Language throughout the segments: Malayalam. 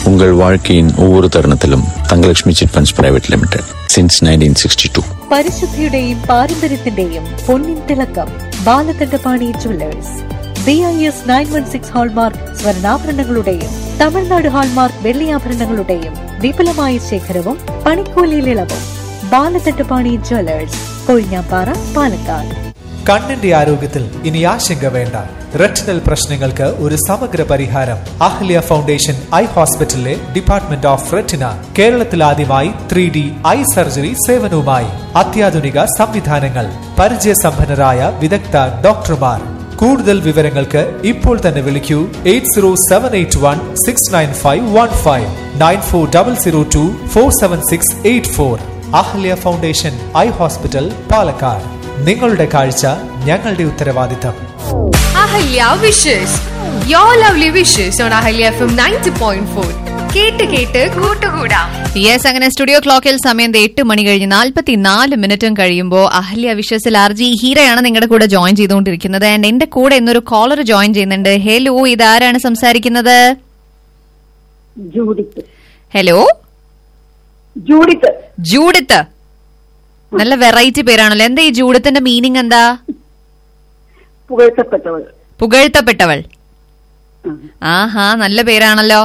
உங்கள் வாழ்க்கையின் ஒவ்வொரு தருணத்திலும் Thangalakshmi chit funds private limited since nineteen sixty two പരിശുദ്ധിയുടെയും പാരമ്പര്യത്തിന്റെയും പൊന്നിൻ തിളക്കം Balakandapani jewellers B I S nine one six hallmark സ്വർണ്ണാഭരണങ്ങളുടെയും തമിഴ്നാട് ഹാൾമാർക്ക് വെള്ളിയാഭരണങ്ങളുടെയും വിപുലമായ ശേഖരവും പണിക്കൂലിയിൽ ഇളവും ബാലകണ്ഠപാണി ജ്വല്ലേഴ്സ് കൊഴിഞ്ഞാപ്പാറ പാലക്കാട് കണ്ണിന്റെ ആരോഗ്യത്തിൽ ഇനി ആശങ്ക വേണ്ട റെറ്റിനൽ പ്രശ്നങ്ങൾക്ക് ഒരു സമഗ്ര പരിഹാരം അഹ്ല്യ ഫൗണ്ടേഷൻ ഐ ഹോസ്പിറ്റലിലെ ഡിപ്പാർട്ട്മെന്റ് ഓഫ് റെറ്റിന കേരളത്തിൽ ആദ്യമായി ത്രീ ഡി ഐ സർജറി സേവനവുമായി അത്യാധുനിക സംവിധാനങ്ങൾ പരിചയസമ്പന്നരായ വിദഗ്ധ ഡോക്ടർമാർ കൂടുതൽ വിവരങ്ങൾക്ക് ഇപ്പോൾ തന്നെ വിളിക്കൂ eight zero seven eight one six nine five one five nine four double zero two four seven six eight four Ahalya foundation eye hospital Palakkad നിങ്ങളുടെ കാഴ്ച ഞങ്ങളുടെ ഉത്തരവാദിത്തം Ahalya wishes your lovely wishes on Ahalya F M ninety point four കേട്ട് കേട്ട് കൂട്ടുകൂടാം യെസ് അങ്ങനെ സ്റ്റുഡിയോ ക്ലോക്കിൽ സമയം ദേ എട്ട് മണി കഴിഞ്ഞ് നാൽപ്പത്തിനാല് മിനിറ്റും കഴിയുമ്പോൾ അഹല്യ വിശ്വസിൽ ആർ ജി ഹീരയാണ് നിങ്ങളുടെ കൂടെ ജോയിൻ ചെയ്തുകൊണ്ടിരിക്കുന്നത് ആൻഡ് എന്റെ കൂടെ ഇന്നൊരു കോളർ ജോയിൻ ചെയ്യുന്നുണ്ട് ഹലോ ഇതാരാണ് സംസാരിക്കുന്നത് ജൂഡിത്ത് ഹലോ ജൂഡിത്ത് ജൂഡിത്ത് നല്ല വെറൈറ്റി പേരാണല്ലോ എന്താ ഈ ജൂഡിത്തിന്റെ മീനിങ് എന്താ പുകഴ്ത്തപ്പെട്ടവൾ പുകഴ്ത്തപ്പെട്ടവൾ ആഹാ നല്ല പേരാണല്ലോ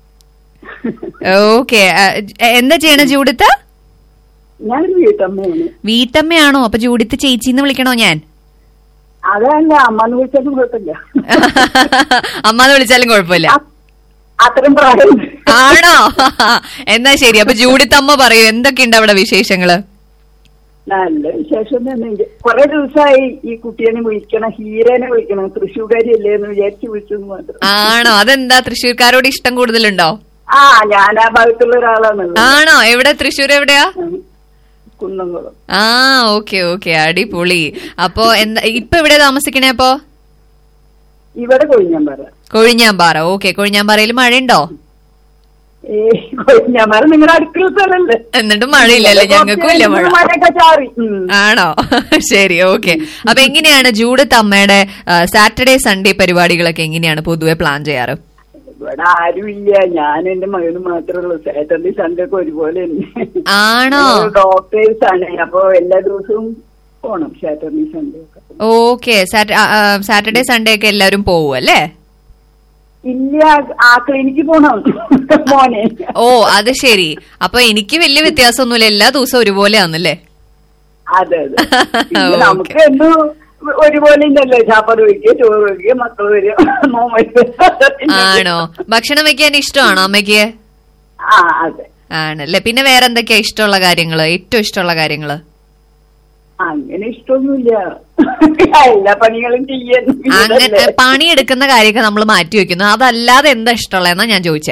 ഓക്കെ എന്താ ചെയ്യണ ജൂഡിത്ത് ഞാനൊരു വീട്ടമ്മയാണ് വീട്ടമ്മയാണോ അപ്പൊ ജൂഡിത്ത് ചേച്ചിന്ന് വിളിക്കണോ ഞാൻ അതല്ല അമ്മന്ന് വിളിച്ചാലും കുഴപ്പമില്ല അമ്മാന്ന് വിളിച്ചാലും കുഴപ്പമില്ല അ- അത്രയും പ്രായം ആണോ എന്നാ ശരി അപ്പൊ ജൂഡിത്തമ്മ പറയൂ എന്തൊക്കെയുണ്ട് അവിടെ വിശേഷങ്ങള് നല്ല വിശേഷം തന്നെ കുറെ ദിവസമായി ഈ കുട്ടിയെ വിളിക്കണം ഹീരനെ വിളിക്കണം തൃശ്ശൂർക്കാരി അല്ലേ എന്ന് വിചാരിച്ച് വിളിച്ചെന്ന് മാത്രം ആണോ അതെന്താ തൃശ്ശൂർക്കാരോട് ഇഷ്ടം കൂടുതലുണ്ടോ ആ ഞാൻ ആ ഭാഗത്തുള്ള ഒരാളാണല്ലോ ആണോ എവിടെ തൃശ്ശൂർ എവിടെയാ ഉം. കുന്നംകുളം ആ ഓക്കെ ഓക്കെ അടിപൊളി അപ്പൊ എന്താ ഇപ്പൊ എവിടെ താമസിക്കണേ അപ്പൊ ഇവിടെ കൊഴിഞ്ഞാമ്പാറ കൊഴിഞ്ഞാമ്പാറ ഓക്കെ കൊഴിഞ്ഞാമ്പാറയിൽ മഴയുണ്ടോ ഏ കൊഴിഞ്ഞാമ്പാറ നിങ്ങളുടെ അടുത്തുള്ള സ്ഥലല്ലേ എന്നിട്ടും മഴയില്ലല്ലേ ഞങ്ങൾക്കും ഇല്ല മഴ മഴയൊക്കെ ചാറി ഉം. ആണോ ശരി ഓക്കെ അപ്പൊ എങ്ങനെയാണ് ജൂഡത്ത് അമ്മയുടെ സാറ്റർഡേ സൺഡേ പരിപാടികളൊക്കെ എങ്ങനെയാണ് പൊതുവെ പ്ലാൻ ചെയ്യാറ് ഇവിടെ ആരുമില്ല ഞാൻ എന്റെ മകന് മാത്രമേ ഉള്ളൂ സാറ്റർഡേ സൺഡേ ഒക്കെ ഒരുപോലെ തന്നെ ആണോ ഡോക്ടേഴ്സ് ആണ് അപ്പൊ എല്ലാ ദിവസവും പോണം സാറ്റർഡേ സൺഡേ ഒക്കെ ഓക്കെ സാറ്റർഡേ സൺഡേ ഒക്കെ എല്ലാവരും പോവും അല്ലേ ഇല്ല ആ ക്ലിനിക്കിൽ പോണം മോനെ ഓ അത് ശരി അപ്പൊ എനിക്ക് വലിയ വ്യത്യാസമൊന്നുമില്ല എല്ലാ ദിവസവും ഒരുപോലെ ആണല്ലേ അതെ അതെ പിന്നെ ഓക്കേ. നമുക്ക് എന്നും ഒരുപോലെ ഇല്ലല്ലോ ചാപ്പാട് വയ്ക്കുക ചോറ് വയ്ക്കുക മക്കൾ വരിക മോൻ വരിക ആണോ ഭക്ഷണം വെക്കാൻ ഇഷ്ടമാണോ അമ്മയ്ക്ക് ആ അതെ ആണല്ലേ പിന്നെ വേറെ എന്തൊക്കെയാ ഇഷ്ടമുള്ള കാര്യങ്ങള് ഏറ്റവും ഇഷ്ടമുള്ള കാര്യങ്ങള് അങ്ങനെ ഇഷ്ടമൊന്നുമില്ല എല്ലാ പണികളും ചെയ്യാൻ അങ്ങനെ ഇതല്ലേ. പണിയെടുക്കുന്ന കാര്യമൊക്കെ നമ്മൾ മാറ്റി വെക്കുന്നു അതല്ലാതെ എന്താ ഇഷ്ടമുള്ളതെന്നാ ഞാൻ ചോദിച്ചേ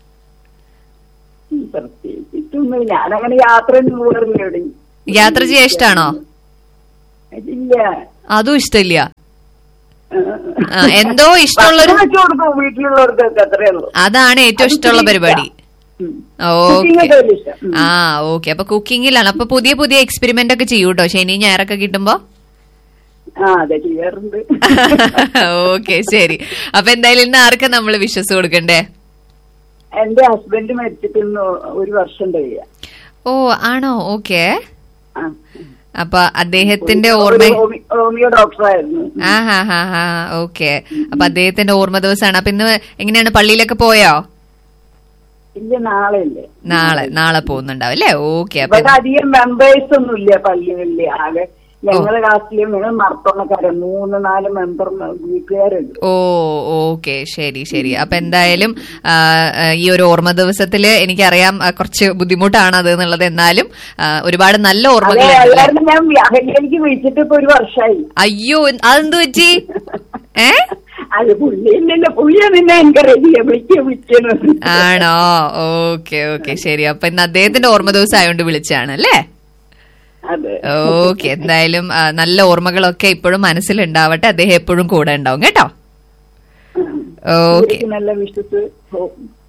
പ്രത്യേകിച്ചൊന്നും ഞാനങ്ങനെ യാത്ര ഒന്നും പോകാറില്ല എവിടെയും. യാത്ര ചെയ്യാൻ ഇഷ്ടാണോ ഇല്ല അതും ഇഷ്ടമില്ല ആ, എന്തോ ഇഷ്ടമുള്ളൊരു ഭക്ഷണം വെച്ച് കൊടുക്കും വീട്ടിലുള്ളവർക്കൊക്കെ അത്രേ ഉള്ളൂ അതാണ് ഏറ്റവും ഇഷ്ടമുള്ള പരിപാടി ഉം. ഓക്കെ Cooking ഒക്കെ വലിയ ഇഷ്ടം. ഉം. ആ ഓക്കെ അപ്പൊ കുക്കിങ്ങിലാണ് അപ്പൊ പുതിയ പുതിയ എക്സ്പെരിമെന്റ് ഒക്കെ ചെയ്യൂ കേട്ടോ ശനി ഞായറൊക്കെ കിട്ടുമ്പോ ആ അതെ ചെയ്യാറുണ്ട് ഓക്കെ ശരി അപ്പൊ എന്തായാലും ഇന്ന് ആർക്കാ നമ്മൾ വിശ്വസ് കൊടുക്കണ്ടേ എന്റെ ഹസ്ബൻഡ് മരിച്ചിട്ട് ഇന്ന് ഒരു വർഷം കഴിയാ ഓ ആണോ ഓക്കെ ആ. അപ്പൊ അദ്ദേഹത്തിന്റെ ഒരു ഓർമ്മ ഹോമി- ഹോമിയോ ഡോക്ടറായിരുന്നു ആ ഹാ ഹാ ഹാ ഓക്കെ അപ്പൊ അദ്ദേഹത്തിന്റെ ഓർമ്മ ദിവസമാണ് അപ്പൊ ഇന്ന് എങ്ങനെയാണ് പള്ളിയിലൊക്കെ പോയോ ഇല്ല നാളെ ഇല്ലേ നാളെ നാളെ പോകുന്നുണ്ടാവും അല്ലേ ഓക്കെ അപ്പൊ ഇവിടെ അധികം മെമ്പേഴ്സ് ഒന്നും ഇല്ല പള്ളികളിൽ ആകെ ഞങ്ങളെ കാസ്റ്റിലും ഞങ്ങൾ മർത്തോണക്കാരൻ മൂന്ന് നാല് മെമ്പർ വീട്ടുകാരുണ്ട് ഓ ഓക്കെ ശരി ശരി അപ്പൊ എന്തായാലും ആ, ആ, ഈ ഒരു ഓർമ്മ ദിവസത്തില് എനിക്കറിയാം ആ, കുറച്ച് ബുദ്ധിമുട്ടാണ് അത് എന്നുള്ളത് എന്നാലും ആ, ഒരുപാട് നല്ല അതെ ഓർമ്മകളുണ്ടല്ലേ എല്ലാവരും ഞാൻ അഹല്യയിലേക്ക് വിളിച്ചിട്ട് ഇപ്പൊ ഒരു വർഷമായി അയ്യോ എന്ത്- അതെന്ത് പറ്റി ഏ അത് പുള്ളി ഇല്ലല്ലോ പുള്ളിയെ നിന്നെ എൻകറേജ് ചെയ്യാം വിളിക്കുക വിളിക്കുന്നു ആണോ ഓക്കെ ഓക്കെ ശരി അപ്പൊ ഇന്ന് അദ്ദേഹത്തിന്റെ ഓർമ്മ ദിവസം ആയതുകൊണ്ട് വിളിച്ചാണ് അല്ലേ അതെ ഓക്കെ എന്തായാലും ആ, നല്ല ഓർമ്മകളൊക്കെ ഇപ്പോഴും മനസ്സിലുണ്ടാവട്ടെ അദ്ദേഹം എപ്പോഴും കൂടെ ഉണ്ടാവും കേട്ടോ ഓക്കെ എനിക്ക് നല്ല വിശ്വസ്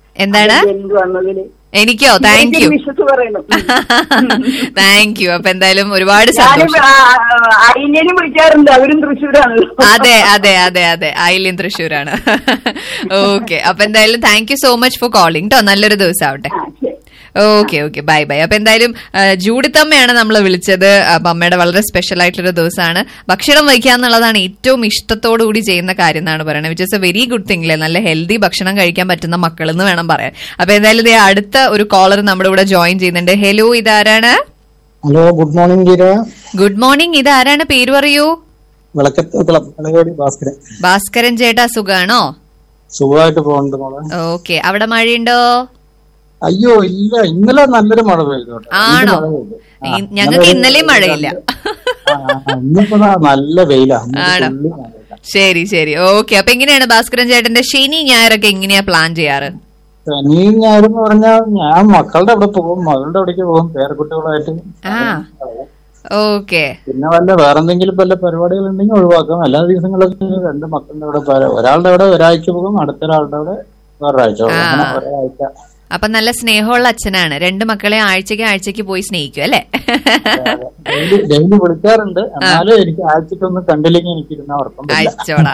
എന്താണ് എന്ത് വന്നതില് എനിക്കോ താങ്ക് യു വിശ്വസ് പറയണം താങ്ക് യു അപ്പൊ എന്തായാലും ഒരുപാട് ഞാനും സന്തോഷം അയിലേനും വിളിക്കാറുണ്ട് അവരും തൃശ്ശൂരാണല്ലോ അതെ അതെ അതെ അതെ ആയില്യം തൃശ്ശൂരാണ് ഓക്കെ അപ്പൊ എന്തായാലും thank you so much for calling കേട്ടോ നല്ലൊരു ദിവസം ആവട്ടെ ആ, ശരി. ഓക്കെ ഓക്കെ ബൈ ബൈ അപ്പൊ എന്തായാലും ആ, ജൂഡിത്തമ്മയാണ് നമ്മൾ വിളിച്ചത് അപ്പൊ അമ്മയുടെ വളരെ സ്പെഷ്യൽ ആയിട്ടുള്ള ദിവസമാണ് ഭക്ഷണം വയ്ക്കുക എന്നുള്ളതാണ് ഏറ്റവും ഇഷ്ടത്തോടു കൂടി ചെയ്യുന്ന കാര്യം എന്നാണ് പറയുന്നത് which is a very good thing അല്ലേ നല്ല ഹെൽത്തി ഭക്ഷണം കഴിക്കാൻ പറ്റുന്ന മക്കൾ എന്ന് വേണം പറയാൻ അപ്പൊ എന്തായാലും ദേ അടുത്ത ഒരു കോളർ നമ്മുടെ കൂടെ ജോയിൻ ചെയ്യുന്നുണ്ട് ഹലോ ഇതാരാണ് hello good morning Geera good morning ഇതാരാണ് പേര് പറയൂ വിളക്കത്ത് വിളക്കടി ഭാസ്കരൻ ഭാസ്കരൻ ചേട്ടാ സുഖാണോ സുഖമായിട്ട് പോകുന്നുണ്ട് മോളെ ഓക്കെ അവിടെ മഴയുണ്ടോ അയ്യോ ഇല്ല ഇന്നലെ നല്ലൊരു മഴ പെയ്തു കേട്ടോ. ആണോ ഇന്ന് മഴ പെയ്തു. ആ, ഈ- ഞങ്ങൾക്ക് ഇന്നലെ ഇന്നലെയും മഴയില്ല ആ, ആ, ഇന്നിപ്പോ ദാ നല്ല വെയിലാ ഇന്നിപ്പോ ആണോ? ഫുള്ള് മഴയാ. ശരി ശരി ഓക്കെ അപ്പൊ എങ്ങനെയാണ് ഭാസ്കരൻ ചേട്ടന്റെ ശനി ഞായറൊക്കെ എങ്ങനെയാ പ്ലാൻ ചെയ്യാറ് ശനി ഞായറെന്ന് പറഞ്ഞാൽ ഞാൻ മക്കളുടെ അവിടെ പോകും മകളുടെ അവിടേക്ക് പോകും പേരക്കുട്ടികളായിട്ട് ആ ഓക്കെ പിന്നെ വല്ല വേറെന്തെങ്കിലും വല്ല പരിപാടികൾ ഉണ്ടെങ്കിൽ ഒഴിവാക്കാം എല്ലാ ദിവസങ്ങളിലൊക്കെ രണ്ട് മക്കളുടെ അവിടെ പര- ഒരാളുടെ അവിടെ ഒരാഴ്ച പോകും അടുത്ത ഒരാളുടെ അവിടെ വേറൊരാഴ്ച പോകും. അങ്ങനെ ആ. ഒരാഴ്ച അപ്പൊ നല്ല സ്നേഹമുള്ള അച്ഛനാണ് രണ്ട് മക്കളെ ആഴ്ചക്ക് ആഴ്ചക്ക് പോയി സ്നേഹിക്കും അല്ലെ ഡെയിലി ഡെയിലി വിളിക്കാറുണ്ട് എന്നാലും എനിക്ക് ആഴ്ചക്കൊന്നും കണ്ടില്ലെങ്കിൽ എനിക്ക് ഇരുന്ന ഉറക്കം വരില്ല. അയച്ചോടാ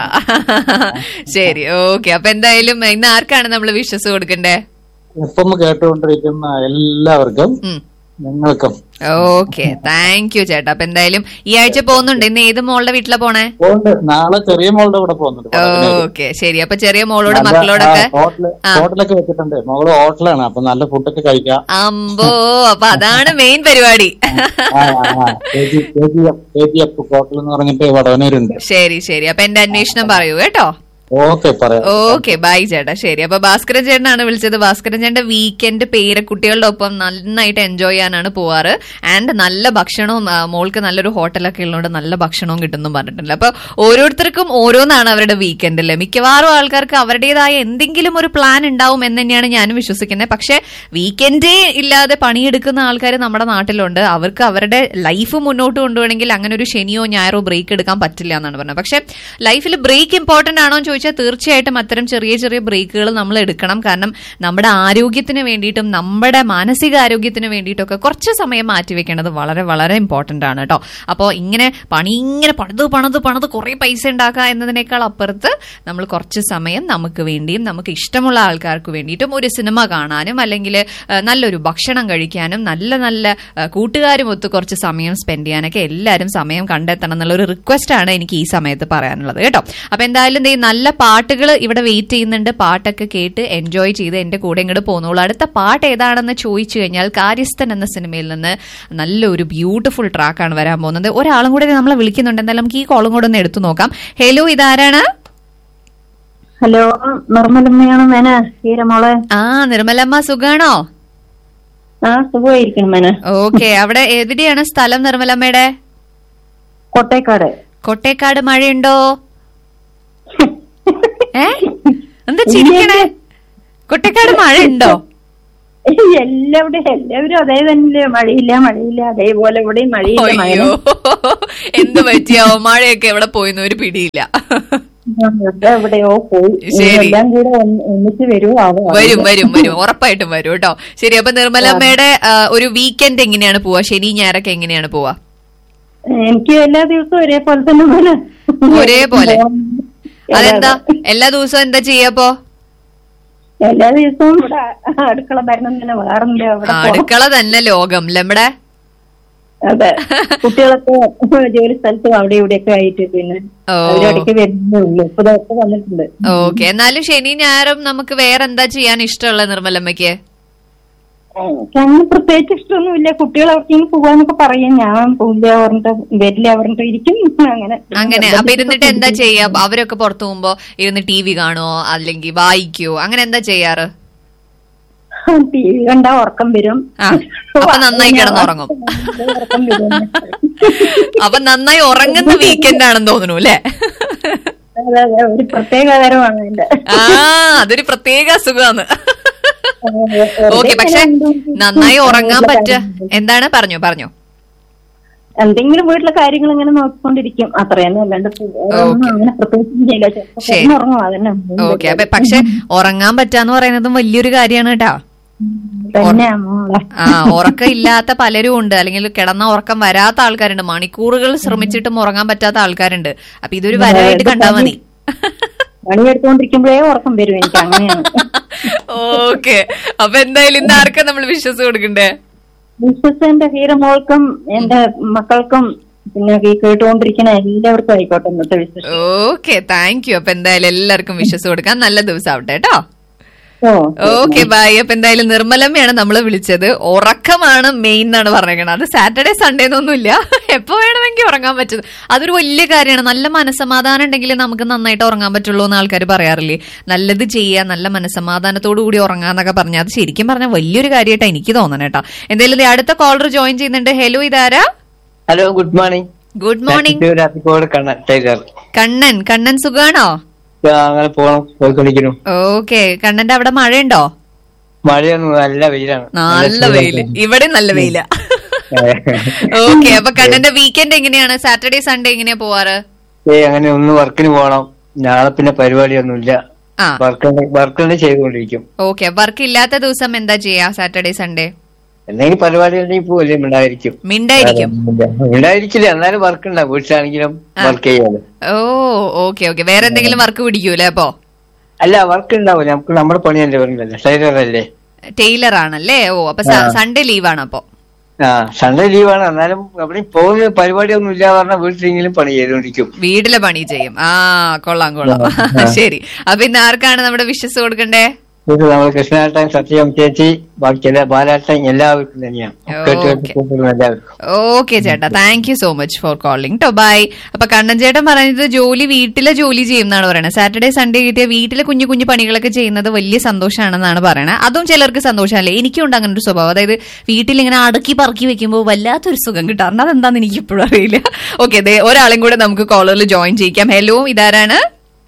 ശരി ഓക്കെ അപ്പൊ എന്തായാലും ഇന്ന് ആർക്കാണ് നമ്മൾ വിശ്വസ് കൊടുക്കണ്ടേ എപ്പം കേട്ടുകൊണ്ടിരിക്കുന്ന എല്ലാവർക്കും ഉം നിങ്ങൾക്കും ഓക്കെ താങ്ക് യു ചേട്ടാ അപ്പൊ എന്തായാലും ഈ ആഴ്ച പോകുന്നുണ്ട് ഇന്ന് ഏത് മോളുടെ വീട്ടിലാ പോണേ പോണ്ട് നാളെ ചെറിയ മോളുടെ കൂടെ പോകുന്നുണ്ട് പടവിലേക്ക്. ഓക്കെ ശരി അപ്പൊ ചെറിയ മോളോട് നല്ല- മക്കളോടൊക്കെ ആ, ഹോട്ടല് ആ. ഹോട്ടലൊക്കെ വെച്ചിട്ടുണ്ട് മോള് ഹോട്ടലാണ് അപ്പൊ നല്ല ഫുഡൊക്കെ കഴിക്കാം അമ്പോ അപ്പൊ അതാണ് മെയിൻ പരിപാടി ആ, ആ, കെ ജി എഫ് ഹോട്ടൽ എന്ന് പറഞ്ഞിട്ട് വടവനൂരുണ്ട് ശരി ശരി അപ്പൊ എന്റെ അന്വേഷണം പറയൂ കേട്ടോ ഓക്കെ പറയാം ഓക്കെ ബൈ ചേട്ടാ ശരി അപ്പൊ ഭാസ്കരൻ ചേട്ടനാണ് വിളിച്ചത് ഭാസ്കരൻ ചേട്ടന്റെ വീക്കെൻഡ് പേരക്കുട്ടികളുടെ ഒപ്പം നന്നായിട്ട് എൻജോയ് ചെയ്യാനാണ് പോവാറ് ആൻഡ് നല്ല ഭക്ഷണവും ആ, മോൾക്ക് നല്ലൊരു ഹോട്ടലൊക്കെ ഉള്ളതുകൊണ്ട് നല്ല ഭക്ഷണവും കിട്ടുന്നു പറഞ്ഞിട്ടുണ്ട് അപ്പൊ ഓരോരുത്തർക്കും ഓരോന്നാണ് അവരുടെ വീക്കെൻഡ് അല്ലേ മിക്കവാറും ആൾക്കാർക്ക് അവരുടേതായ എന്തെങ്കിലും ഒരു പ്ലാൻ ഉണ്ടാവും എന്ന് തന്നെയാണ് ഞാനും വിശ്വസിക്കുന്നത് പക്ഷെ വീക്കെൻഡേ ഇല്ലാതെ പണിയെടുക്കുന്ന ആൾക്കാർ നമ്മുടെ നാട്ടിലുണ്ട് അവർക്ക് അവരുടെ ലൈഫ് മുന്നോട്ട് കൊണ്ടുപോകണമെങ്കിൽ അങ്ങനെ ഒരു ശനിയോ ഞായറോ ബ്രേക്ക് എടുക്കാൻ പറ്റില്ല എന്നാണ് പറഞ്ഞത് പക്ഷെ ലൈഫിൽ ബ്രേക്ക് ഇമ്പോർട്ടന്റ് ആണോ എന്ന് ചോദിച്ചാൽ തീർച്ചയായിട്ടും അത്തരം ചെറിയ ചെറിയ ബ്രേക്കുകൾ നമ്മൾ എടുക്കണം കാരണം നമ്മുടെ ആരോഗ്യത്തിന് വേണ്ടിയിട്ടും നമ്മുടെ മാനസിക ആരോഗ്യത്തിന് വേണ്ടിയിട്ടൊക്കെ കുറച്ച് സമയം മാറ്റിവെക്കേണ്ടത് വളരെ വളരെ ഇമ്പോർട്ടന്റ് ആണ് കേട്ടോ അപ്പോൾ ഇങ്ങനെ പണി ഇങ്ങനെ പണിത് പണിത് പണിത് കുറേ പൈസ ഉണ്ടാക്കുക എന്നതിനേക്കാൾ അപ്പുറത്ത് നമ്മൾ കുറച്ച് സമയം നമുക്ക് വേണ്ടിയും നമുക്ക് ഇഷ്ടമുള്ള ആൾക്കാർക്ക് വേണ്ടിയിട്ടും ഒരു സിനിമ കാണാനും അല്ലെങ്കിൽ നല്ലൊരു ഭക്ഷണം കഴിക്കാനും നല്ല നല്ല ആ, കൂട്ടുകാരും ഒത്ത് കുറച്ച് സമയം സ്പെൻഡ് ചെയ്യാനൊക്കെ എല്ലാവരും സമയം കണ്ടെത്തണം എന്നുള്ള ഒരു റിക്വസ്റ്റ് ആണ് എനിക്ക് ഈ സമയത്ത് പറയാനുള്ളത് കേട്ടോ അപ്പൊ എന്തായാലും ദേ നല്ല പാട്ടുകൾ ഇവിടെ വെയിറ്റ് ചെയ്യുന്നുണ്ട് പാട്ടൊക്കെ കേട്ട് എൻജോയ് ചെയ്ത് എന്റെ കൂടെ ഇങ്ങോട്ട് പോന്നോളൂ അടുത്ത പാട്ട് ഏതാണെന്ന് ചോദിച്ചു കഴിഞ്ഞാൽ കാര്യസ്ഥൻ എന്ന സിനിമയിൽ നിന്ന് നല്ലൊരു ബ്യൂട്ടിഫുൾ ട്രാക്കാണ് വരാൻ പോകുന്നത് ഒരാളും കൂടെ നമ്മളെ വിളിക്കുന്നുണ്ട് എന്തായാലും നമുക്ക് ഈ കോളും കൂടെ ഒന്ന് എടുത്തു നോക്കാം ഹലോ ഇതാരാണ് ഹലോ നിർമ്മലമ്മയാണ് മേന ഹീരമോളെ ആ നിർമ്മലമ്മ സുഖാണോ ആ സുഖമായിരിക്കണം മേന ഓക്കെ അവിടെ എവിടെയാണ് സ്ഥലം നിർമ്മലമ്മയുടെ കോട്ടേക്കാട് കൊട്ടേക്കാട് മഴയുണ്ടോ ഏ എന്താ ചിരിക്കണേ കൊട്ടേക്കാട് മഴയുണ്ടോ എല്ലാവിടെ എല്ലാവരും അതേ തന്നെ മഴയില്ല മഴയില്ല അതേപോലെ ഇവിടെ മഴയില്ല മഴ അയ്യോ എന്ത് പറ്റിയാവോ മഴയൊക്കെ എവിടെ പോയിന്ന് ഒരു പിടിയില്ല എവിടെയോ പോയി ശരി. എല്ലാം കൂടെ ഒന്ന് ഒന്നിച്ച് വരുമോ ആവോ വരും വരും വരും ഉറപ്പായിട്ടും വരും കേട്ടോ ശരി അപ്പൊ നിർമ്മലമ്മയുടെ ആ, ഒരു വീക്കെൻഡ് എങ്ങനെയാണ് പോവാ ശനി ഞായറൊക്കെ എങ്ങനെയാണ് പോവാ എനിക്ക് എല്ലാ ദിവസവും ഒരേപോലെ തന്നെ മേന ഒരേപോലെ അതെന്താ എല്ലാ ദിവസവും എന്താ ചെയ്യപ്പോ എല്ലാ ദിവസവും ഇവിടെ അടുക്കള ഭരണം തന്നെ വേറെന്താ അവിടെ പോണം. അടുക്കള തന്നെ ലോകം നമ്മുടെ അതെ കുട്ടികളൊക്കെ ജോലി സ്ഥലത്തും അവിടെ ഇവിടെയൊക്കെ ആയിട്ട് പിന്നെ ഓ. അവരവിടേക്ക് വരുന്നേ ഉള്ളൂ ഇപ്പൊ ഇതൊക്കെ വന്നിട്ടുണ്ട് ഓക്കെ എന്നാലും ശനി ഞായറും നമുക്ക് വേറെ എന്താ ചെയ്യാൻ ഇഷ്ടമുള്ള നിർമ്മലമ്മയ്ക്ക് എനിക്ക് അങ്ങനെ പ്രത്യേകിച്ച് ഇഷ്ടമൊന്നുമില്ല കുട്ടികൾ അവർക്കെങ്കിലും പോവാന്നൊക്കെ പറയും ഞാൻ പോവില്ല പറഞ്ഞിട്ട് വരില്ല പറഞ്ഞിട്ട് ഇരിക്കും അങ്ങനെ അങ്ങനെ അപ്പൊ ഇരുന്നിട്ട് എന്താ ചെയ്യാ അവരൊക്കെ പുറത്തു പോകുമ്പോ ഇരുന്ന് ടി വി കാണുവോ അല്ലെങ്കിൽ വായിക്കുവോ അങ്ങനെ എന്താ ചെയ്യാറ് ടി വി കണ്ടാ ഉറക്കം വരും ആ, അപ്പൊ നന്നായി കിടന്നുറങ്ങും. ഉറക്കം വരും അപ്പൊ നന്നായി ഉറങ്ങുന്ന വീക്കെൻഡ് ആണെന്ന് തോന്നുന്നു അല്ലെ അതെ അതെ ഒരു പ്രത്യേക തരമാണ് എന്റെ ആ അതൊരു പ്രത്യേക അസുഖമാണ് ഓക്കെ പക്ഷെ നന്നായി ഉറങ്ങാൻ പറ്റ എന്താണ് പറഞ്ഞോ പറഞ്ഞോ എന്തെങ്കിലും വീട്ടിലെ കാര്യങ്ങൾ ഇങ്ങനെ നോക്കിക്കൊണ്ടിരിക്കും അത്രയൊന്നും അല്ലാണ്ട് വേറെ ഒന്നും Okay. അങ്ങനെ പ്രത്യേകിച്ച് ചെയ്യില്ല ചിലപ്പോ ശരി. കിടന്നുറങ്ങും അതന്നെ ഓക്കെ അപ്പൊ പക്ഷെ ഉറങ്ങാൻ പറ്റാന്ന് പറയുന്നതും വലിയൊരു കാര്യമാണ് കേട്ടാ തന്നെയാ മോളെ ആ ഉറക്കം ഇല്ലാത്ത പലരും ഉണ്ട് അല്ലെങ്കിൽ കിടന്ന ഉറക്കം വരാത്ത ആൾക്കാരുണ്ട് മണിക്കൂറുകൾ ശ്രമിച്ചിട്ടും ഉറങ്ങാൻ പറ്റാത്ത ആൾക്കാരുണ്ട് അപ്പൊ ഇതൊരു വരവായിട്ട് കണ്ടാ മതി പണിയെടുത്തുകൊണ്ടിരിക്കുമ്പോഴേ ഉറക്കം വരും എനിക്ക് അങ്ങനെയാണ് ഓക്കെ അപ്പൊ എന്തായാലും ഇന്ന് ആർക്കാ നമ്മൾ വിശ്വസ് കൊടുക്കണ്ടേ വിശ്വസ് എന്റെ ഹീരമോൾക്കും എന്റെ മക്കൾക്കും പിന്നെ ഈ കേട്ടുകൊണ്ടിരിക്കുന്ന എല്ലാവർക്കും ആയിക്കോട്ടെ ഇന്നത്തെ വിശ്വസ് ഓക്കെ താങ്ക് യു അപ്പൊ എന്തായാലും എല്ലാവർക്കും വിശ്വസ് കൊടുക്കാൻ നല്ല ദിവസം ആവട്ടെ കേട്ടോ ഓ ഓക്കെ ബൈ അപ്പൊ എന്തായാലും നിർമ്മലമ്മയാണ് നമ്മൾ വിളിച്ചത് ഉറക്കമാണ് മെയിൻ എന്നാണ് പറഞ്ഞേക്കണത് അത് സാറ്റർഡേ സൺഡേ എന്നൊന്നുമില്ല എപ്പോ വേണമെങ്കിൽ ഉറങ്ങാൻ പറ്റും അതൊരു വലിയ കാര്യമാണ് നല്ല മനസ്സമാധാനം ഉണ്ടെങ്കിൽ നമുക്ക് നന്നായിട്ട് ഉറങ്ങാൻ പറ്റുള്ളൂ എന്ന് ആൾക്കാർ പറയാറില്ലേ നല്ലത് ചെയ്യുക നല്ല മനസ്സമാധാനത്തോടു കൂടി ഉറങ്ങാന്നൊക്കെ പറഞ്ഞാൽ അത് ശരിക്കും പറഞ്ഞാൽ വലിയൊരു കാര്യമായിട്ടാണ് എനിക്ക് തോന്നണം കേട്ടോ എന്തായാലും ദേ അടുത്ത കോളർ ജോയിൻ ചെയ്യുന്നുണ്ട് ഹലോ ഇതാരാ hello good morning good morning രാത്രിക്കോട് കണ്ണൻ ടൈഗർ കണ്ണൻ കണ്ണൻ സുഖാണോ ആ, അങ്ങനെ പോണം പോയിക്കൊണ്ടിരിക്കുന്നു ഓക്കെ കണ്ണന്റെ അവിടെ മഴയുണ്ടോ മഴയൊന്നും നല്ല വെയിലാണ് നല്ല വെയില് ഇവിടെ നല്ല വെയില ഓക്കെ അപ്പൊ കണ്ണന്റെ വീക്കെൻഡ് എങ്ങനെയാണ് സാറ്റർഡേ സൺഡേ എങ്ങനെയാ പോവാറ് ഏ അങ്ങനെ ഒന്ന് വർക്കിന് പോണം നാളെ പിന്നെ പരിപാടിയൊന്നുമില്ല ആ വർക്ക് വർക്ക് തന്നെ ചെയ്തുകൊണ്ടിരിക്കും ഓക്കെ വർക്ക് ഇല്ലാത്ത ദിവസം എന്താ ചെയ്യാ സാറ്റർഡേ സൺഡേ എന്തെങ്കിലും പരിപാടി ഉണ്ടെങ്കിൽ പോലും ഉണ്ടായിരിക്കും മിണ്ടായിരിക്കും ഉണ്ടായിരിക്കില്ല എന്നാലും വർക്ക് ഉണ്ടാവും വീട്ടിലാണെങ്കിലും വർക്ക് ചെയ്യാതെ ഓ ഓക്കെ ഓക്കെ വേറെ എന്തെങ്കിലും വർക്ക് പിടിക്കൂലേ അപ്പോ അല്ല വർക്ക് ഉണ്ടാവും നമുക്ക് നമ്മുടെ പണിയല്ലേ പറഞ്ഞല്ലേ ടൈലർ അല്ലേ ടൈലർ ആണല്ലേ ഓ അപ്പൊ സൺഡേ ലീവാണ് അപ്പൊ ആ സൺഡേ ലീവാണ് എന്നാലും അവിടെ പോകുന്ന പരിപാടിയൊന്നും ഇല്ല പറഞ്ഞാൽ വീട്ടിലെങ്കിലും പണി ചെയ്തുകൊണ്ടിരിക്കും വീട്ടിലെ പണി ചെയ്യും ആ കൊള്ളാം കൊള്ളാം ശരി അപ്പൊ ഇന്ന് ആർക്കാണ് നമ്മുടെ വിശ്വസ് കൊടുക്കണ്ടേ ഇത് നമ്മൾ കൃഷ്ണാട്ടൻ സത്യം ചേച്ചി ബാക്കി എല്ലാ ബാലാട്ടൻ എല്ലാവർക്കും തന്നെയാണ് കേട്ട് കേട്ട് Okay. കൂട്ടുന്ന എല്ലാവർക്കും ഓക്കെ ചേട്ടാ thank you so much for calling ടോ ബൈ അപ്പൊ കണ്ണൻ ചേട്ടൻ പറഞ്ഞത് ജോലി വീട്ടിലെ ജോലി ചെയ്യുന്നതാണ് പറയുന്നത് സാറ്റർഡേ സൺഡേ കിട്ടിയ വീട്ടിലെ കുഞ്ഞു കുഞ്ഞു പണികളൊക്കെ ചെയ്യുന്നത് വലിയ സന്തോഷമാണെന്നാണ് പറയുന്നത് അതും ചിലർക്ക് സന്തോഷമല്ലേ എനിക്കുണ്ട് അങ്ങനെ ഒരു സ്വഭാവം അതായത് വീട്ടിൽ ഇങ്ങനെ അടക്കി പറക്കി വെക്കുമ്പോൾ വല്ലാത്തൊരു സുഖം കിട്ടാറുണ്ട് അതെന്താന്ന് എനിക്ക് ഇപ്പോഴും അറിയില്ല ഓക്കെ അതെ ഒരാളും കൂടെ നമുക്ക് കോളറിൽ ജോയിൻ ചെയ്യിക്കാം ഹലോ ഇതാരാണ്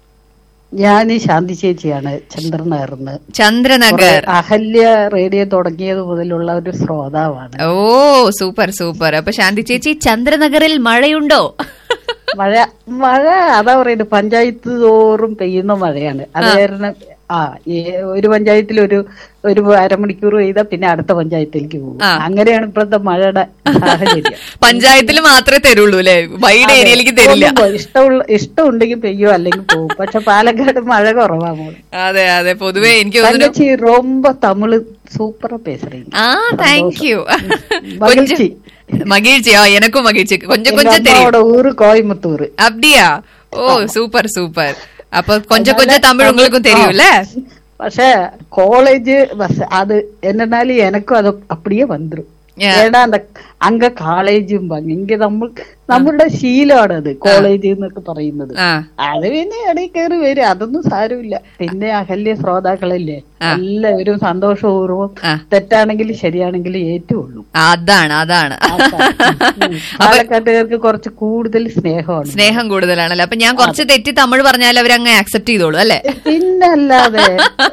ഞാൻ ശാന്തി ചേച്ചിയാണ് ചന്ദ്രനഗർന്ന് ചന്ദ്രനഗർ അഹല്യ റേഡിയോ തുടങ്ങിയത് മുതലുള്ള ഒരു ശ്രോതാവാണ് ഓ സൂപ്പർ സൂപ്പർ അപ്പൊ ശാന്തി ചേച്ചി ചന്ദ്രനഗറിൽ മഴയുണ്ടോ മഴ മഴ അതാ പറയുന്നത് പഞ്ചായത്ത് തോറും പെയ്യുന്ന മഴയാണ് അത് കാരണം ആ ഈ ഒരു പഞ്ചായത്തിൽ ഒരു ഒരു അരമണിക്കൂർ പെയ്താൽ പിന്നെ അടുത്ത പഞ്ചായത്തിലേക്ക് പോകും ആ. അങ്ങനെയാണ് ഇപ്പോഴത്തെ മഴയുടെ സാഹചര്യം പഞ്ചായത്തിൽ മാത്രമേ തരുള്ളൂ അല്ലെ വൈഡ് ഏരിയയിലേക്ക് തരില്ല ഒന്നും പോ- ഇഷ്ടമുള്ള ഇഷ്ടമുണ്ടെങ്കിൽ പെയ്യോ അല്ലെങ്കിൽ പോകും പക്ഷെ പാലക്കാട് മഴ കുറവാ മോളെ അതെ അതെ പൊതുവെ എനിക്ക് തോന്നുന്നു தங்கச்சி ரொம்ப தமிழ் சூப்பரா பேசுறீங்க ആ താങ്ക് യു மகிழ்ச்சி மகிழ்ச்சியா எனக்கும் மகிழ்ச்சி கொஞ்சம் எங்க கொஞ்சம் தெரியும் அம்மாவோட ஊரு கோயம்புத்தூர் அப்படியா ஓ சூப்பர் சூப்பர் அப்ப கொஞ்சம் கொஞ்சம் தமிழ் உங்களுக்கும் தெரியும்ல പക്ഷെ കോളേജ് ബസ് அது என்னனாலும் எனக்கும் அது அப்படியே வந்துரும் Yeah. ஏன்னா அந்த அங்க காலேஜும் இங்க നമ്മൾ നമ്മളുടെ ശീലമാണ് അത് കോളേജ് എന്നൊക്കെ പറയുന്നത് ആ അത് പിന്നെ ഇടയിൽ കയറി വരും അതൊന്നും സാരമില്ല പിന്നെ അഹല്യ ശ്രോതാക്കളല്ലേ എല്ലാവരും സന്തോഷപൂർവ്വം ആ. തെറ്റാണെങ്കിലും ശരിയാണെങ്കിലും ഏറ്റുകൊള്ളും അതാണ് അതാണ് ഉം. പാലക്കാട്ടുകാർക്ക് കുറച്ച് കൂടുതൽ സ്നേഹമാണ് സ്നേഹം കൂടുതലാണല്ലോ അപ്പൊ ഞാൻ കുറച്ച് തെറ്റി തമിഴ് പറഞ്ഞാൽ അവരങ്ങ് ആക്സെപ്റ്റ് ചെയ്തോളൂ അല്ലെ പിന്നല്ലാതെ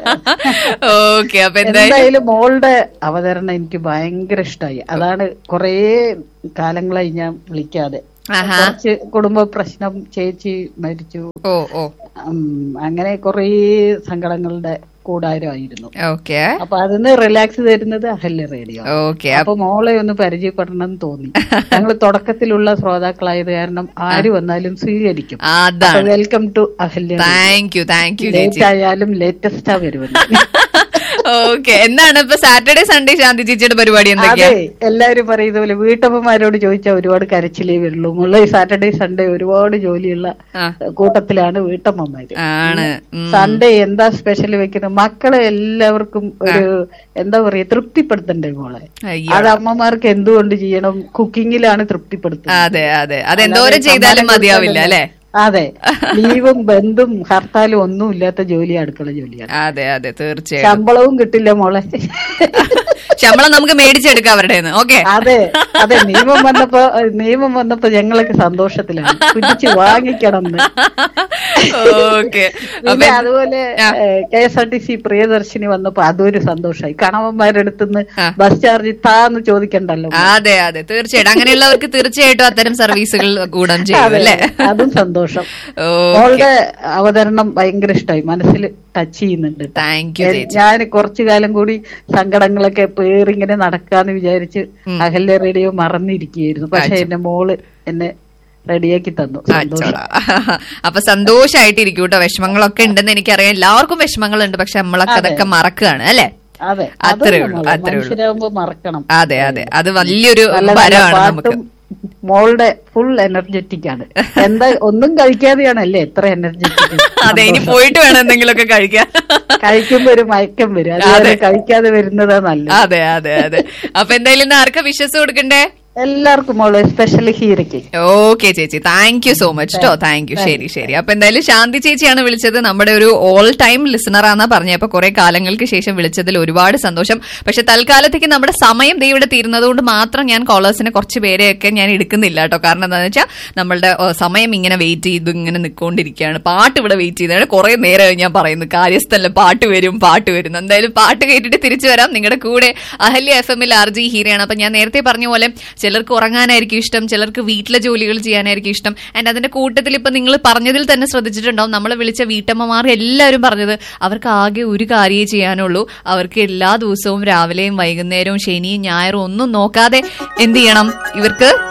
ഓക്കെ അപ്പൊ എന്തായാലും എന്തായാലും മോളുടെ അവതരണം എനിക്ക് ഭയങ്കര ഇഷ്ടമായി അതാണ് കുറേ കാലങ്ങളായി ഞാൻ വിളിക്കാതെ ആഹാ. കുറച്ച് കുടുംബ പ്രശ്നം ചേച്ചി മരിച്ചു ഓ ഓ ഉം, അങ്ങനെ കുറേ സങ്കടങ്ങളുടെ കൂടാരമായിരുന്നു ഓക്കെ അപ്പൊ അതിന് റിലാക്സ് തരുന്നത് അഹല്യ റേഡിയോ ഓക്കെ അപ്പൊ മോളെ ഒന്ന് പരിചയപ്പെടണം എന്ന് തോന്നി ഞങ്ങൾ തുടക്കത്തിലുള്ള ശ്രോതാക്കളായത് കാരണം ആര് വന്നാലും സ്വീകരിക്കും അതാണ് welcome to Ahalya thank you thank you ചേച്ചി ലേറ്റ് ആയാലും ലേറ്റസ്റ്റാ വരുമല്ലോ ഓക്കെ എന്താണ് ഇപ്പൊ സാറ്റർഡേ സൺഡേ ശാന്തി ചേച്ചിയുടെ പരിപാടി എന്തൊക്കെയാ അതെ എല്ലാരും പറയുന്ന പോലെ വീട്ടമ്മമാരോട് ചോദിച്ചാൽ ഒരുപാട് കരച്ചിലേ വരുള്ളൂ മുള്ള സാറ്റർഡേ സൺഡേ ഒരുപാട് ജോലിയുള്ള ആ. കൂട്ടത്തിലാണ് വീട്ടമ്മമാര് ആണ് ഉം. സൺഡേ എന്താ സ്പെഷ്യൽ വെക്കുന്നത് മക്കളെ എല്ലാവർക്കും ഒരു എന്താ പറയാ തൃപ്തിപ്പെടുത്തണ്ടേ മോളെ അയ്യോ. അത് അമ്മമാർക്ക് എന്തുകൊണ്ട് ചെയ്യണം കുക്കിങ്ങിലാണ് തൃപ്തിപ്പെടുത്തുന്നത് അതെ അതെ അത് എന്തോരം ചെയ്താലും മതിയാവില്ല അല്ലെ അതെ ലീവും ബന്ധും ഹർത്താലും ഒന്നും ഇല്ലാത്ത ജോലി അടുക്കള ജോലിയാണ് അതെ അതെ തീർച്ചയായും ശമ്പളവും കിട്ടില്ല മോളെ ശമ്പളം നമുക്ക് മേടിച്ചെടുക്കാം അവരുടെ ഓക്കെ അതെ അതെ നിയമം വന്നപ്പോ നിയമം വന്നപ്പോ ഞങ്ങളൊക്കെ സന്തോഷത്തിലാണ് പിടിച്ച് വാങ്ങിക്കണം എന്ന് ഓക്കെ പിന്നെ അതുപോലെ K S R T C Priyadarshini വന്നപ്പോ അതൊരു സന്തോഷമായി കണവന്മാരുടെ അടുത്തുനിന്ന് ബസ് ചാർജ് താന്ന് ചോദിക്കണ്ടല്ലോ അതെ അതെ തീർച്ചയായിട്ടും അങ്ങനെയുള്ളവർക്ക് തീർച്ചയായിട്ടും അത്തരം സർവീസുകൾ ഗുണം ചെയ്യും അതെ, അല്ലേ അതും സന്തോഷം ഓക്കെ മോളുടെ അവതരണം ഭയങ്കര ഇഷ്ടമായി മനസ്സിൽ ടച്ച് ചെയ്യുന്നുണ്ട് താങ്ക് യു ചേച്ചി ഞാൻ കുറച്ചു കാലം കൂടി സങ്കടങ്ങളൊക്കെ പേറിങ്ങനെ നടക്കാന്ന് വിചാരിച്ച് അഹല്യ റേഡിയോ മറന്നിരിക്കുകയായിരുന്നു പക്ഷെ എന്റെ മോള് എന്നെ റെഡിയാക്കി തന്നു സന്തോഷം അപ്പൊ സന്തോഷായിട്ടിരിക്കും കേട്ടോ വിഷമങ്ങളൊക്കെ ഉണ്ടെന്ന് എനിക്കറിയാം എല്ലാവർക്കും വിഷമങ്ങളുണ്ട് പക്ഷെ നമ്മളൊക്കെ അതൊക്കെ മറക്കുകയാണ് അല്ലേ അതെ അത്രേ അതൊന്നും ഉള്ളൂ നമ്മള് അത്രേ ഉള്ളൂ മനുഷ്യരാകുമ്പോ മറക്കണം അതെ അതെ അത് വലിയൊരു നല്ല നല്ല വരമാണ് നമുക്ക് പാട്ടും മോളുടെ ഫുൾ എനർജറ്റിക് ആണ് എന്താ ഒന്നും കഴിക്കാതെയാണ് അല്ലേ എത്ര എനർജറ്റിക് അതെ ഇനി പോയിട്ട് വേണം എന്തെങ്കിലുമൊക്കെ കഴിക്കാൻ കഴിക്കുമ്പോ ഒരു മയക്കം വരും അതുവരെ കഴിക്കാതെ വരുന്നതാ നല്ലത് അതെ അതെ അതെ അപ്പൊ എന്തായാലും ഇന്ന് ആർക്കാ വിശ്വസ് കൊടുക്കണ്ടേ എല്ലാവർക്കും മോള് എസ്പെഷ്യലി ഹീരയ്ക്ക് ഓക്കെ ചേച്ചി താങ്ക് യു സോ മച്ച് കേട്ടോ താങ്ക് യു ശരി ശരി അപ്പൊ എന്തായാലും ശാന്തി ചേച്ചിയാണ് വിളിച്ചത് നമ്മുടെ ഒരു ഓൾ ടൈം ലിസണർ ആണെന്നാ പറഞ്ഞ അപ്പൊ കുറെ കാലങ്ങൾക്ക് ശേഷം വിളിച്ചതിൽ ഒരുപാട് സന്തോഷം പക്ഷെ തൽക്കാലത്തേക്ക് നമ്മുടെ സമയം ദേ ഇവിടെ തീരുന്നത് കൊണ്ട് മാത്രം ഞാൻ കോളേഴ്സിനെ കുറച്ച് പേരെയൊക്കെ ഞാൻ എടുക്കുന്നില്ല കേട്ടോ കാരണം എന്താണെന്ന് വെച്ചാൽ നമ്മളുടെ ഏഹ്, സമയം ഇങ്ങനെ വെയിറ്റ് ചെയ്ത് ഇങ്ങനെ നിൽക്കൊണ്ടിരിക്കുകയാണ് പാട്ട് ഇവിടെ വെയിറ്റ് ചെയ്താണ് കുറെ നേരമായി ഞാൻ പറയുന്നു കാര്യസ്ഥലം പാട്ട് വരും പാട്ട് വരും എന്തായാലും പാട്ട് കേട്ടിട്ട് തിരിച്ചു വരാം നിങ്ങളുടെ കൂടെ അഹല്യ എഫ് എമ്മിൽ ആർ ജി ഹീരയാണ് അപ്പൊ ഞാൻ നേരത്തെ പറഞ്ഞ പോലെ ചിലർക്ക് ഉറങ്ങാനായിരിക്കും ഇഷ്ടം ചിലർക്ക് വീട്ടിലെ ജോലികൾ ചെയ്യാനായിരിക്കും ഇഷ്ടം ആൻഡ് അതിന്റെ കൂട്ടത്തിൽ ഇപ്പൊ നിങ്ങൾ പറഞ്ഞതിൽ തന്നെ ശ്രദ്ധിച്ചിട്ടുണ്ടാവും നമ്മളെ വിളിച്ച വീട്ടമ്മമാർ എല്ലാവരും പറഞ്ഞത് അവർക്ക് ആകെ ഒരു കാര്യമേ ചെയ്യാനുള്ളൂ അവർക്ക് എല്ലാ ദിവസവും രാവിലെയും വൈകുന്നേരവും ശനിയും ഞായറും ഒന്നും നോക്കാതെ എന്ത് ചെയ്യണം ഇവർക്ക്